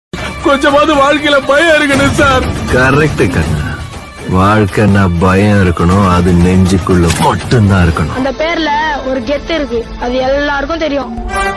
கொஞ்சமாவது வாழ்க்கையில பயம் இருக்கணும் சார் கரெக்ட் கண்ணா வாழ்க்கைன்னா பயம் இருக்கணும் அது நெஞ்சுக்குள்ள மட்டும்தான் இருக்கணும் அந்த பேர்ல ஒரு கெத்து இருக்கு அது எல்லாருக்கும் தெரியும்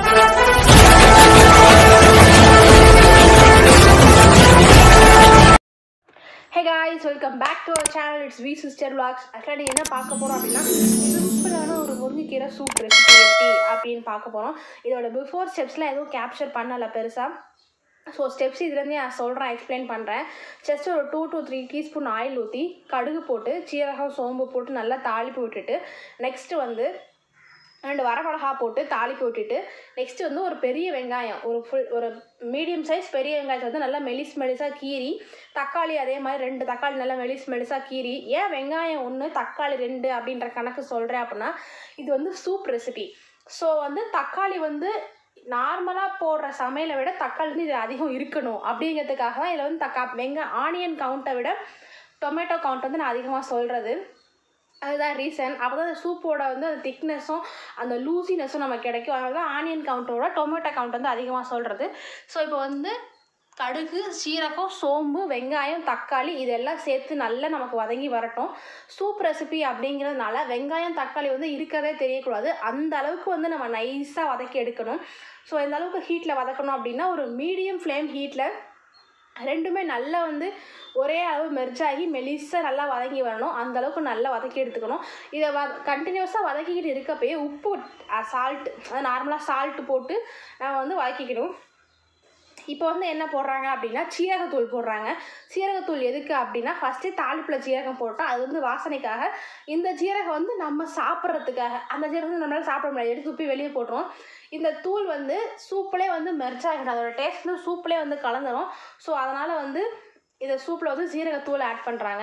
hey guys welcome back to our channel it's V sister vlogs ஆக்சுவலாக என்ன பார்க்க போகிறோம் அப்படின்னா சிம்பிளான ஒரு முருங்கைக்கீரை சூப் ரெசிபி எப்படி அப்படின்னு பார்க்க போகிறோம் இதோட பிஃபோர் ஸ்டெப்ஸ்லாம் எதுவும் கேப்சர் பண்ணலை பெருசாக ஸோ ஸ்டெப்ஸ் இதுலேருந்தே நான் சொல்கிறேன் எக்ஸ்பிளைன் பண்ணுறேன் ஜஸ்ட் ஒரு two to three teaspoon oil ஊற்றி கடுகு போட்டு சீரகம் சோம்பு போட்டு நல்லா தாளிப்பு விட்டுட்டு நெக்ஸ்ட்டு வந்து ரெண்டு வரமிளகா போட்டு தாளிப்பு விட்டுட்டு நெக்ஸ்ட்டு வந்து ஒரு பெரிய வெங்காயம் ஒரு ஃபுல் ஒரு மீடியம் சைஸ் பெரிய வெங்காயத்தை வந்து நல்லா மெலிஸ் மெலிசாக கீறி தக்காளி அதே மாதிரி ரெண்டு தக்காளி நல்லா மெலிஸ் மெலிசாக கீறி ஏன் வெங்காயம் ஒன்று தக்காளி ரெண்டு அப்படின்ற கணக்கு சொல்கிறேன் அப்படின்னா இது வந்து சூப் ரெசிபி ஸோ வந்து தக்காளி வந்து நார்மலாக போடுற சமையலை விட தக்காளி வந்து இது அதிகம் இருக்கணும் அப்படிங்கிறதுக்காக தான் இதில் வந்து தக்கா வெங்க ஆனியன் கவுண்ட்டை விட டொமேட்டோ கவுண்ட் வந்து நான் அதிகமாக சொல்கிறது அதுதான் ரீசன் அப்போ தான் அந்த சூப்போட வந்து அந்த திக்னஸும் அந்த லூசினஸும் நமக்கு கிடைக்கும் அதனால தான் ஆனியன் கவுண்ட்டோட டொமேட்டோ கவுண்ட் வந்து அதிகமாக சொல்கிறது ஸோ இப்போ வந்து கடுகு சீரகம் சோம்பு வெங்காயம் தக்காளி இதெல்லாம் சேர்த்து நல்லா நமக்கு வதங்கி வரட்டும் சூப் ரெசிபி அப்படிங்கிறதுனால வெங்காயம் தக்காளி வந்து இருக்கவே தெரியக்கூடாது அந்த அளவுக்கு வந்து நம்ம நைஸாக வதக்கி எடுக்கணும் ஸோ இந்த அளவுக்கு ஹீட்டில் வதக்கணும் அப்படின்னா ஒரு மீடியம் ஃப்ளேம் ஹீட்டில் ரெண்டுமே நல்லா வந்து ஒரே அளவு மெர்ஜ் ஆகி மெலிசாக நல்லா வதங்கி வரணும் அந்த அளவுக்கு நல்லா வதக்கி எடுத்துக்கணும் இதை வ கண்டினியூஸாக வதக்கிக்கிட்டு இருக்கப்பயே உப்பு சால்ட்டு அது நார்மலாக சால்ட்டு போட்டு நம்ம வந்து வதக்கிக்கணும் இப்போ வந்து என்ன போடுறாங்க அப்படின்னா சீரகத்தூள் போடுறாங்க சீரகத்தூள் எதுக்கு அப்படின்னா ஃபஸ்ட்டே தாளிப்பில் சீரகம் போட்டோம் அது வந்து வாசனைக்காக இந்த சீரகம் வந்து நம்ம சாப்பிட்றதுக்காக அந்த சீரகம் வந்து நம்மளால சாப்பிட முடியாது எடுத்து துப்பி வெளியே போட்டுரும் இந்த தூள் வந்து சூப்லேயே வந்து மெர்ஜ் ஆகிடும் அதோட டேஸ்ட் வந்து சூப்லேயே வந்து கலந்துரும் ஸோ அதனால் வந்து இதை சூப்பில் வந்து சீரகத்தூள் ஆட் பண்ணுறாங்க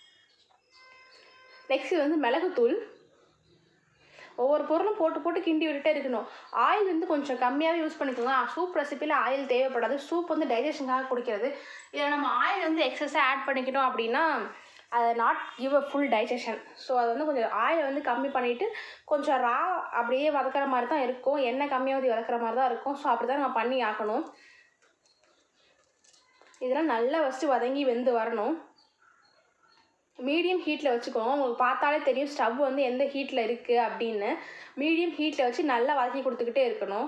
நெக்ஸ்ட் வந்து மிளகுத்தூள் ஒவ்வொரு பொருளும் போட்டு போட்டு கிண்டி விட்டுட்டே இருக்கணும் ஆயில் வந்து கொஞ்சம் கம்மியாகவே யூஸ் பண்ணிக்கோங்க சூப் ரெசிப்பியில் ஆயில் தேவைப்படாது சூப் வந்து டைஜஷனுக்காக குடிக்கிறது இதில் நம்ம ஆயில் வந்து எக்ஸஸாக ஆட் பண்ணிக்கிட்டோம் அப்படின்னா அது not give a full digestion so அது வந்து கொஞ்சம் ஆயில் வந்து கம்மி பண்ணிவிட்டு கொஞ்சம் ரா அப்படியே வதக்கிற மாதிரி தான் இருக்கும் எண்ணெய் கம்மியாக ஊற்றி வதக்கிற மாதிரி தான் இருக்கும் ஸோ அப்படி தான் நம்ம பண்ணி ஆக்கணும் இதெல்லாம் நல்லா ஃபஸ்ட்டு வதங்கி வெந்து வரணும் மீடியம் ஹீட்டில் வச்சுக்கோங்க உங்களுக்கு பார்த்தாலே தெரியும் ஸ்டவ் வந்து எந்த ஹீட்டில் இருக்குது அப்படின்னு மீடியம் ஹீட்டில் வச்சு நல்லா வதக்கி கொடுத்துக்கிட்டே இருக்கணும்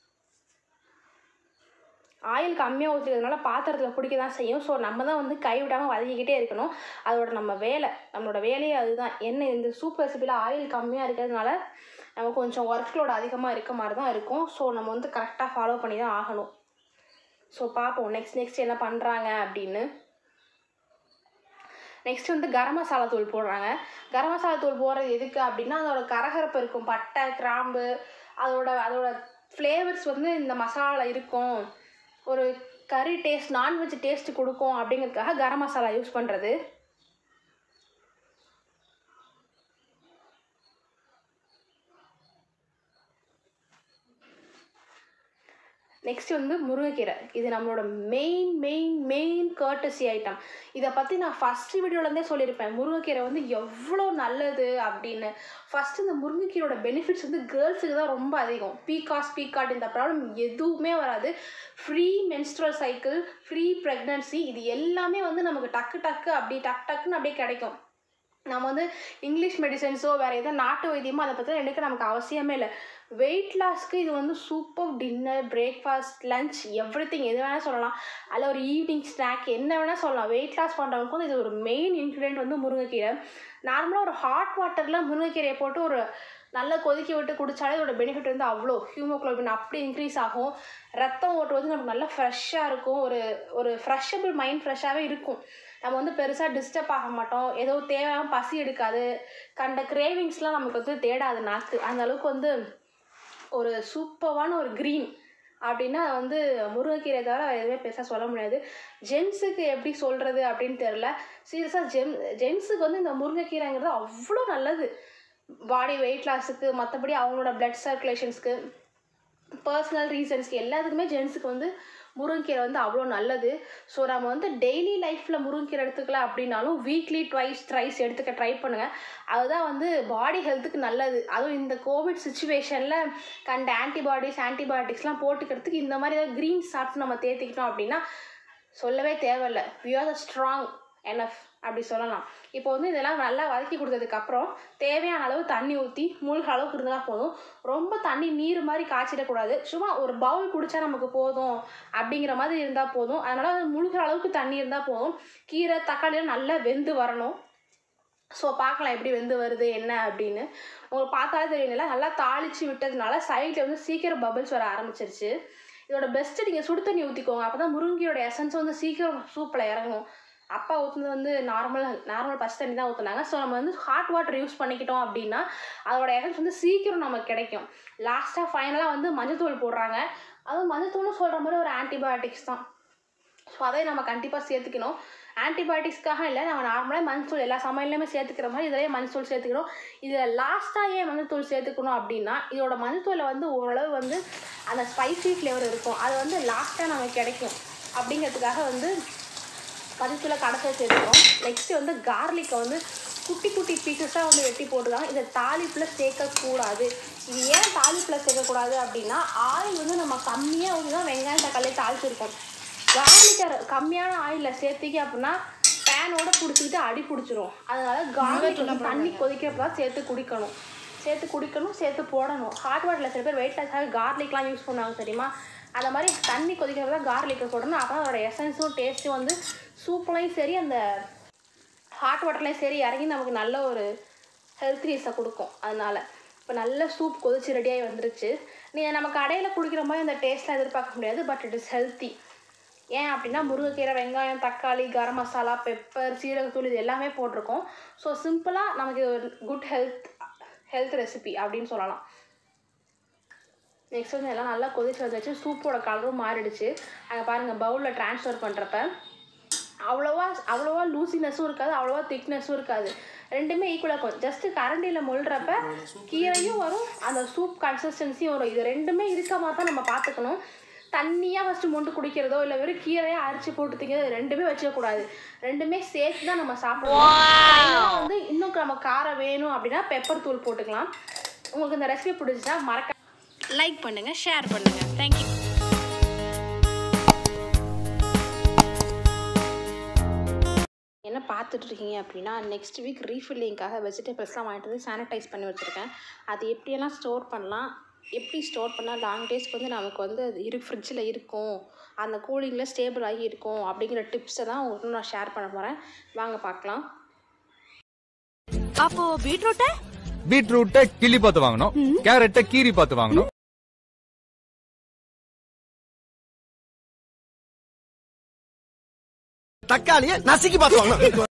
ஆயில் கம்மியாக ஊற்றுறதுனால பாத்திரத்தில் பிடிக்க தான் செய்யும் ஸோ நம்ம தான் வந்து கை விடாமல் வதக்கிக்கிட்டே இருக்கணும் அதோட நம்ம வேலை நம்மளோட வேலையே அதுதான் என்ன இந்த சூப் ரெசிப்பியில் ஆயில் கம்மியாக இருக்கிறதுனால நம்ம கொஞ்சம் ஒர்க் லோட் அதிகமாக இருக்க மாதிரி தான் இருக்கும் ஸோ நம்ம வந்து கரெக்டாக ஃபாலோ பண்ணி தான் ஆகணும் ஸோ பார்ப்போம் நெக்ஸ்ட் நெக்ஸ்ட் என்ன பண்ணுறாங்க அப்படின்னு நெக்ஸ்ட் வந்து கரம் மசாலா தூள் போடுறாங்க கரம் மசாலா தூள் போடுறது எதுக்கு அப்படின்னா அதோட கரகரப்பு இருக்கும் பட்டை கிராம்பு அதோட அதோட ஃப்ளேவர்ஸ் வந்து இந்த மசாலா இருக்கும் ஒரு கறி டேஸ்ட் நான்வெஜ் டேஸ்ட் கொடுக்கும் அப்படிங்கிறதுக்காக கரம் மசாலா யூஸ் பண்ணுறது நெக்ஸ்ட் வந்து முருங்கைக்கீரை இது நம்மளோட main main main courtesy item இதை பற்றி நான் ஃபஸ்ட்டு வீடியோலேருந்தே சொல்லியிருப்பேன் முருங்கைக்கீரை வந்து எவ்வளோ நல்லது அப்படின்னு ஃபஸ்ட்டு இந்த முருங்கைக்கீரோட பெனிஃபிட்ஸ் வந்து கேர்ள்ஸுக்கு தான் ரொம்ப அதிகம் பீகாஸ் பீகாட் இந்த ப்ராப்ளம் எதுவுமே வராது free menstrual cycle free pregnancy இது எல்லாமே வந்து நமக்கு டக்கு டக்கு அப்படி டக் டக்குன்னு அப்படியே கிடைக்கும் நம்ம வந்து இங்கிலீஷ் மெடிசன்ஸோ வேறு எதோ நாட்டு வைத்தியமோ அதை பற்றி எடுக்க நமக்கு அவசியமே இல்லை வெயிட் லாஸ்க்கு இது வந்து super dinner breakfast lunch everything எது வேணால் சொல்லலாம் அதில் ஒரு ஈவினிங் ஸ்நாக் என்ன வேணால் சொல்லலாம் வெயிட் லாஸ் பண்ணுறவங்களுக்கு வந்து இது ஒரு மெயின் இன்க்ரீடியன்ட் வந்து முருங்கைக்கீரை நார்மலாக ஒரு ஹாட் வாட்டரில் முருங்கைக்கீரையை போட்டு ஒரு நல்லா கொதிக்க விட்டு குடித்தாலே இதோட பெனிஃபிட் வந்து அவ்வளோ ஹியூமோக்ளோபின் அப்படி இன்க்ரீஸ் ஆகும் ரத்தம் ஓட்டு வந்து நமக்கு நல்லா ஃப்ரெஷ்ஷாக இருக்கும் ஒரு ஒரு ஃப்ரெஷ்ஷபிள் மைண்ட் ஃப்ரெஷ்ஷாகவே இருக்கும் நம்ம வந்து பெருசாக டிஸ்டர்ப் ஆக மாட்டோம் ஏதோ தேவையான பசி எடுக்காது கண்ட கிரேவிங்ஸ்லாம் நமக்கு வந்து தேடாது நாக்கு அந்த அளவுக்கு வந்து ஒரு சூப்பரான ஒரு க்ரீன் அப்படின்னா அது வந்து முருங்கைக்கீரை தவிர வேறு எதுவுமே பெருசாக சொல்ல முடியாது ஜென்ஸுக்கு எப்படி சொல்கிறது அப்படின்னு தெரில சீரியஸாக ஜென் ஜென்ஸுக்கு வந்து இந்த முருங்கைக்கீரைங்கிறது அவ்வளோ நல்லது பாடி வெயிட் லாஸுக்கு மற்றபடி அவங்களோட பிளட் சர்க்குலேஷன்ஸ்க்கு பர்சனல் ரீசன்ஸ்க்கு எல்லாத்துக்குமே ஜென்ஸுக்கு வந்து முருங்கைக்கீரை வந்து அவ்வளோ நல்லது ஸோ நம்ம வந்து டெய்லி லைஃப்பில் முருங்கைக்கீரை எடுத்துக்கலாம் அப்படின்னாலும் வீக்லி ட்வைஸ் த்ரைஸ் எடுத்துக்க ட்ரை பண்ணுங்கள் அதுதான் வந்து பாடி ஹெல்த்துக்கு நல்லது அதுவும் இந்த கோவிட் சுச்சுவேஷனில் கண்ட ஆன்டிபாடிஸ் ஆன்டிபயோட்டிக்ஸ்லாம் போட்டுக்கிறதுக்கு இந்த மாதிரி ஏதாவது க்ரீன்ஸ் சாப்பிட்டு நம்ம தேர்த்திக்கிட்டோம் அப்படின்னா சொல்லவே தேவையில்ல we are the strong enough அப்படி சொல்லலாம் இப்போ வந்து இதெல்லாம் நல்லா வதக்கி கொடுத்ததுக்கப்புறம் தேவையான அளவு தண்ணி ஊற்றி மூழ்க அளவுக்கு இருந்தால் போதும் ரொம்ப தண்ணி நீர் மாதிரி காய்ச்சிடக்கூடாது சும்மா ஒரு பவுல் குடித்தா நமக்கு போதும் அப்படிங்கிற மாதிரி இருந்தால் போதும் அதனால் முழுகிற அளவுக்கு தண்ணி இருந்தால் போதும் கீரை தக்காளியெல்லாம் நல்லா வெந்து வரணும் ஸோ பார்க்கலாம் எப்படி வெந்து வருது என்ன அப்படின்னு உங்களுக்கு பார்த்தாலே தெரியல நல்லா தாளித்து விட்டதுனால சைடில் வந்து சீக்கிரம் பபிள்ஸ் வர ஆரம்பிச்சிருச்சு இதோட பெஸ்ட்டு நீங்கள் சுடு தண்ணி ஊற்றிக்கோங்க அப்போ தான் முருங்கையோட எசன்ஸ் வந்து சீக்கிரம் சூப்பில் இறங்கும் அப்பா ஊற்றுனது வந்து நார்மல் நார்மல் பச்சை தண்ணி தான் ஊற்றுனாங்க ஸோ நம்ம வந்து ஹாட் வாட்டர் யூஸ் பண்ணிக்கிட்டோம் அப்படின்னா அதோட எசன்ஸ் வந்து சீக்கிரம் நமக்கு கிடைக்கும் லாஸ்ட்டாக ஃபைனலாக வந்து மஞ்சத்தூள் போடுறாங்க அதுவும் மஞ்சத்தூள்னு சொல்கிற மாதிரி ஒரு ஆன்டிபயோட்டிக்ஸ் தான் ஸோ அதை நம்ம கண்டிப்பாக சேர்த்துக்கணும் ஆன்டிபயோட்டிக்ஸ்க்காக இல்லை நம்ம நார்மலாக மஞ்சள் எல்லா சமையல்லையுமே சேர்த்துக்கிற மாதிரி இதிலேயே மஞ்சள் சேர்த்துக்கணும் இதில் லாஸ்ட்டாக ஏன் மஞ்சத்தூள் சேர்த்துக்கணும் அப்படின்னா இதோட மஞ்சத்தூளில் வந்து ஓரளவு வந்து அந்த ஸ்பைசி ஃப்ளேவர் இருக்கும் அது வந்து லாஸ்ட்டாக நமக்கு கிடைக்கும் அப்படிங்கிறதுக்காக வந்து மஞ்சத்தூளை கடைசியாக சேர்த்துக்கிறோம் நெக்ஸ்ட்டு வந்து கார்லிக்கை வந்து குட்டி குட்டி பீசஸாக வந்து வெட்டி போட்டுருக்காங்க இதை தாளிப்பில் சேர்க்கக்கூடாது இது ஏன் தாளிப்பில் சேர்க்கக்கூடாது அப்படின்னா ஆயில் வந்து நம்ம கம்மியாக ஊற்றி தான் வெங்காயம் தக்காளி தாளிச்சிருக்கோம் கார்லிக்கை கம்மியான ஆயிலில் சேர்த்திக்க அப்படின்னா பேனோட பிடிச்சிக்கிட்டு அடி பிடிச்சிரும் அதனால கார்லிக் வந்து தண்ணி கொதிக்கிறப்ப தான் சேர்த்து குடிக்கணும் சேர்த்து குடிக்கணும் சேர்த்து போடணும் ஹாட் வாட்டரில் சில பேர் வெயிட் லாஸாக கார்லிக்லாம் யூஸ் பண்ணுவாங்க தெரியுமா அந்த மாதிரி தண்ணி கொதிக்கிறப்ப தான் கார்லிக்கை போடணும் அப்போ அதோட எசன்ஸும் டேஸ்ட்டும் வந்து சூப்லையும் சரி அந்த ஹாட் வாட்டர்லேயும் சரி இறங்கி நமக்கு நல்ல ஒரு ஹெல்த்னஸை கொடுக்கும் அதனால் இப்போ நல்ல சூப் கொதிச்சு ரெடியாகி வந்துருச்சு நீங்கள் நம்ம கடையில் குடிக்கிற மாதிரி அந்த டேஸ்ட்லாம் எதிர்பார்க்க முடியாது பட் இட் இஸ் ஹெல்த்தி ஏன் அப்படின்னா முருங்கைக்கீரை வெங்காயம் தக்காளி கரம் மசாலா பெப்பர் சீரகத்தூள் இது எல்லாமே போட்டிருக்கோம் ஸோ சிம்பிளாக நமக்கு இது ஒரு குட் ஹெல்த் ஹெல்த் ரெசிபி அப்படின்னு சொல்லலாம் நெக்ஸ்ட் வந்து எல்லாம் நல்லா கொதிச்சு வந்துச்சு சூப்போட கலரும் மாறிடுச்சு அங்கே பாருங்கள் பவுலில் ட்ரான்ஸ்ஃபர் பண்ணுறப்ப அவ்வளோவா அவ்வளோவா லூசினஸும் இருக்காது அவ்வளோவா திக்னஸும் இருக்காது ரெண்டுமே ஈக்குவலாக இருக்கும் ஜஸ்ட்டு கரண்டியில் முள்ளுறப்ப கீரையும் வரும் அந்த சூப் கன்சிஸ்டன்சியும் வரும் இது ரெண்டுமே இருக்க மாதிரி தான் நம்ம பார்த்துக்கணும் தண்ணியாக ஃபஸ்ட்டு மொண்டு குடிக்கிறதோ இல்லை வெறும் கீரையாக அரைச்சி போட்டு திங்கிறது ரெண்டுமே வச்சுக்கக்கூடாது ரெண்டுமே சேர்த்து தான் நம்ம சாப்பிடுவோம் Final-ஆ வந்து இன்னும் நம்ம காரம் வேணும் அப்படின்னா பெப்பர் தூள் போட்டுக்கலாம் உங்களுக்கு இந்த ரெசிபி பிடிச்சிச்சா மறக்க லைக் பண்ணுங்கள் ஷேர் பண்ணுங்கள் தேங்க்யூ என்ன பார்த்துட்டு இருக்கீங்க அப்படின்னா நெக்ஸ்ட் வீக் ரீஃபில்லிங்காக வெஜிடபிள்ஸ்லாம் வாங்கிட்டு வந்து சானிடைஸ் பண்ணி வச்சுருக்கேன் அது எப்படியெல்லாம் ஸ்டோர் பண்ணலாம் எப்படி ஸ்டோர் பண்ணால் லாங் டேஸ்க்கு வந்து நமக்கு வந்து அது இரு ஃப்ரிட்ஜில் இருக்கும் அந்த கூலிங்கில் ஸ்டேபிள் ஆகி இருக்கும் அப்படிங்கிற டிப்ஸை தான் உங்களுக்கு நான் ஷேர் பண்ண போகிறேன் வாங்க பார்க்கலாம் அப்போ பீட்ரூட்ட பீட்ரூட்டை கிள்ளி பார்த்து வாங்கணும் கேரட்டை கீரி பார்த்து வாங்கணும் தக்காளிய நசுக்கி பார்த்து வாங்கணும்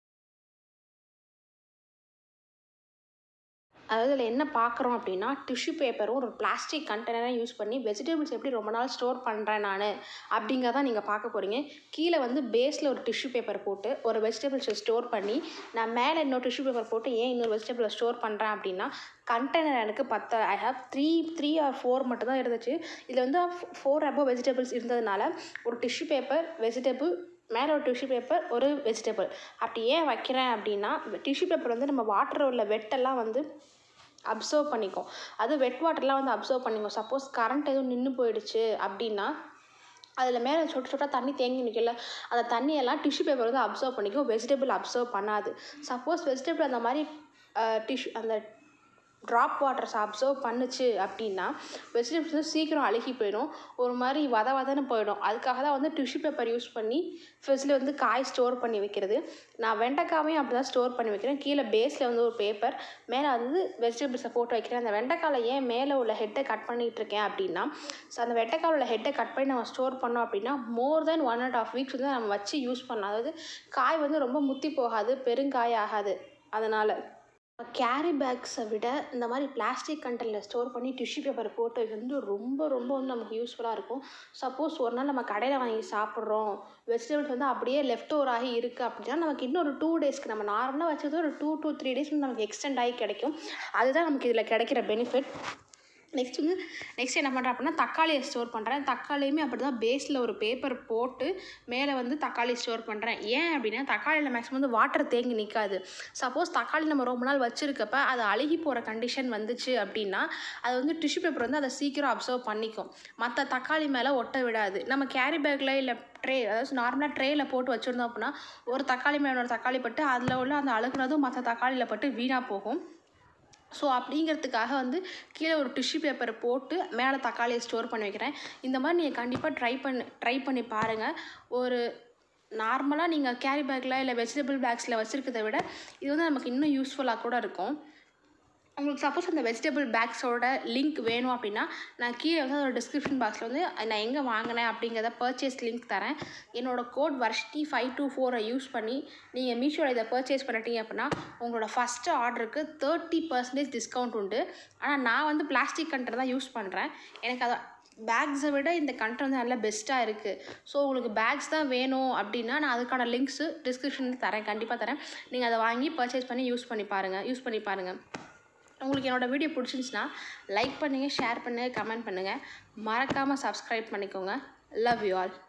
அதாவது இதில் என்ன பார்க்குறோம் அப்படின்னா டிஷ்யூ பேப்பரும் ஒரு பிளாஸ்டிக் கண்டெய்னரை யூஸ் பண்ணி வெஜிடபிள்ஸ் எப்படி ரொம்ப நாள் ஸ்டோர் பண்ணுறேன் நான் அப்படிங்கிறத நீங்கள் பார்க்க போகிறீங்க கீழே வந்து பேஸில் ஒரு டிஷ்யூ பேப்பர் போட்டு ஒரு வெஜிடபிள்ஸை ஸ்டோர் பண்ணி நான் மேலே இன்னொரு டிஷ்யூ பேப்பர் போட்டு ஏன் இன்னொரு வெஜிடபிளை ஸ்டோர் பண்ணுறேன் அப்படின்னா கண்டெய்னர் எனக்கு பத்த I have three three or four மட்டும் தான் இருந்துச்சு இதில் வந்து ஃபோர் அபோ வெஜிடபிள்ஸ் இருந்ததுனால ஒரு டிஷ்யூ பேப்பர் வெஜிடபிள் மேலே ஒரு டிஷ்யூ பேப்பர் ஒரு வெஜிடபிள் அப்படி ஏன் வைக்கிறேன் அப்படின்னா டிஷ்யூ பேப்பர் வந்து நம்ம வாட்டர் உள்ள வெட்டெல்லாம் வந்து அப்சர்வ் பண்ணிக்கும் அது வெட் வாட்டர்லாம் வந்து அப்சர்வ் பண்ணிக்கும் சப்போஸ் கரண்ட் எதுவும் நின்று போயிடுச்சு அப்படின்னா அதில் மேலே சொட்டு சொட்டாக தண்ணி தேங்கி நிற்கல அந்த தண்ணியெல்லாம் டிஷ்யூ பேப்பர் வந்து அப்சர்வ் பண்ணிக்கும் வெஜிடபிள் அப்சர்வ் பண்ணாது சப்போஸ் வெஜிடபிள் அந்த மாதிரி டிஷ்யூ அந்த ட்ராப் வாட்டர்ஸ் அப்சர்வ் பண்ணுச்சு அப்படின்னா வெஜிடபிள்ஸ் வந்து சீக்கிரம் அழுகி போயிடும் ஒரு மாதிரி வத வதன்னு போயிடும் அதுக்காக தான் வந்து டிஷ்யூ பேப்பர் யூஸ் பண்ணி ஃப்ரிட்ஜில் வந்து காய் ஸ்டோர் பண்ணி வைக்கிறது நான் வெண்டைக்காவையும் அப்படி தான் ஸ்டோர் பண்ணி வைக்கிறேன் கீழே பேஸில் வந்து ஒரு பேப்பர் மேலே வந்து வெஜிடபிள்ஸை போட்டு வைக்கிறேன் அந்த வெண்டைக்காயில் ஏன் மேலே உள்ள ஹெட்டை கட் பண்ணிகிட்டு இருக்கேன் அப்படின்னா ஸோ அந்த வெண்டைக்காயில் உள்ள ஹெட்டை கட் பண்ணி நம்ம ஸ்டோர் பண்ணோம் அப்படின்னா more than one and half weeks வந்து நம்ம வச்சு யூஸ் பண்ணலாம் அதாவது காய் வந்து ரொம்ப முத்தி போகாது பெருங்காய் ஆகாது அதனால் கேரி பேக்ஸை விட இந்த மாதிரி பிளாஸ்டிக் கண்டெய்னரில் ஸ்டோர் பண்ணி டிஷ்யூ பேப்பர் போட்டு வைக்கிறது வந்து ரொம்ப ரொம்ப வந்து நமக்கு யூஸ்ஃபுல்லாக இருக்கும் சப்போஸ் ஒரு நாள் நம்ம கடையில் வாங்கி சாப்பிட்றோம் வெஜிடபிள்ஸ் வந்து அப்படியே லெஃப்ட் ஓவர் ஆகி இருக்குது அப்படின்னா நமக்கு இன்னும் ஒரு டூ டேஸ்க்கு நம்ம நார்மலாக வச்சது ஒரு டூ டூ த்ரீ டேஸ் வந்து நமக்கு எக்ஸ்டெண்ட் ஆகி கிடைக்கும் அதுதான் நமக்கு இதில் கிடைக்கிற பெனிஃபிட் நெக்ஸ்ட் வந்து நெக்ஸ்ட் என்ன பண்ணுறேன் அப்படின்னா தக்காளியை ஸ்டோர் பண்ணுறேன் தக்காளியுமே அப்படி தான் பேஸில் ஒரு பேப்பர் போட்டு மேலே வந்து தக்காளி ஸ்டோர் பண்ணுறேன் ஏன் அப்படின்னா தக்காளியில் மேக்ஸிமம் வந்து வாட்டர் தேங்கி நிற்காது சப்போஸ் தக்காளி நம்ம ரொம்ப நாள் வச்சுருக்கப்ப அது அழுகி போகிற கண்டிஷன் வந்துச்சு அப்படின்னா அது வந்து டிஷ்யூ பேப்பர் வந்து அதை சீக்கிரம் அப்சர்வ் பண்ணிக்கும் மற்ற தக்காளி மேலே ஒட்ட விடாது நம்ம கேரி பேக்கில் இல்லை ட்ரே அதாவது நார்மலாக ட்ரேயில் போட்டு வச்சுருந்தோம் அப்படின்னா ஒரு தக்காளி மேலே ஒரு தக்காளி பட்டு அதில் உள்ள அந்த அழுகுனதும் மற்ற தக்காளியில் பட்டு வீணாக போகும் ஸோ அப்படிங்கிறதுக்காக வந்து கீழே ஒரு டிஷ்யூ பேப்பரை போட்டு மேலே தக்காளியை ஸ்டோர் பண்ணி வைக்கிறேன் இந்த மாதிரி நீங்கள் கண்டிப்பாக ட்ரை பண்ணி ட்ரை பண்ணி பாருங்கள் ஒரு நார்மலாக நீங்கள் கேரி பேக்கில் இல்லை வெஜிடபிள் பேக்ஸில் வச்சுருக்கிறத விட இது வந்து நமக்கு இன்னும் யூஸ்ஃபுல்லாக கூட இருக்கும் உங்களுக்கு சப்போஸ் அந்த வெஜிடபிள் பேக்ஸோட லிங்க் வேணும் அப்படின்னா நான் கீழே வந்து அதோட டிஸ்கிரிப்ஷன் பாக்ஸில் வந்து நான் எங்கே வாங்கினேன் அப்படிங்கிறத பர்ச்சேஸ் லிங்க் தரேன் என்னோட கோட் வர்ஷ்டி ஃபைவ் டூ ஃபோரை யூஸ் பண்ணி நீங்கள் மீஷோவில் இதை பர்ச்சேஸ் பண்ணிட்டீங்க அப்படின்னா உங்களோட ஃபஸ்ட்டு ஆர்டருக்கு தேர்ட்டி பர்சன்டேஜ் டிஸ்கவுண்ட் உண்டு ஆனால் நான் வந்து பிளாஸ்டிக் கண்டர் தான் யூஸ் பண்ணுறேன் எனக்கு அதை பேக்ஸை விட இந்த கண்டர் வந்து நல்லா பெஸ்ட்டாக இருக்குது ஸோ உங்களுக்கு பேக்ஸ் தான் வேணும் அப்படின்னா நான் அதுக்கான லிங்க்ஸு டிஸ்கிரிப்ஷனில் தரேன் கண்டிப்பாக தரேன் நீங்கள் அதை வாங்கி பர்ச்சேஸ் பண்ணி யூஸ் பண்ணி பாருங்கள் யூஸ் பண்ணி பாருங்கள் உங்களுக்கு என்னோடய வீடியோ பிடிச்சிருந்துச்சுன்னா லைக் பண்ணுங்கள் ஷேர் பண்ணுங்கள் கமெண்ட் பண்ணுங்கள் மறக்காமல் சப்ஸ்கிரைப் பண்ணிக்கோங்க லவ் யூ ஆல்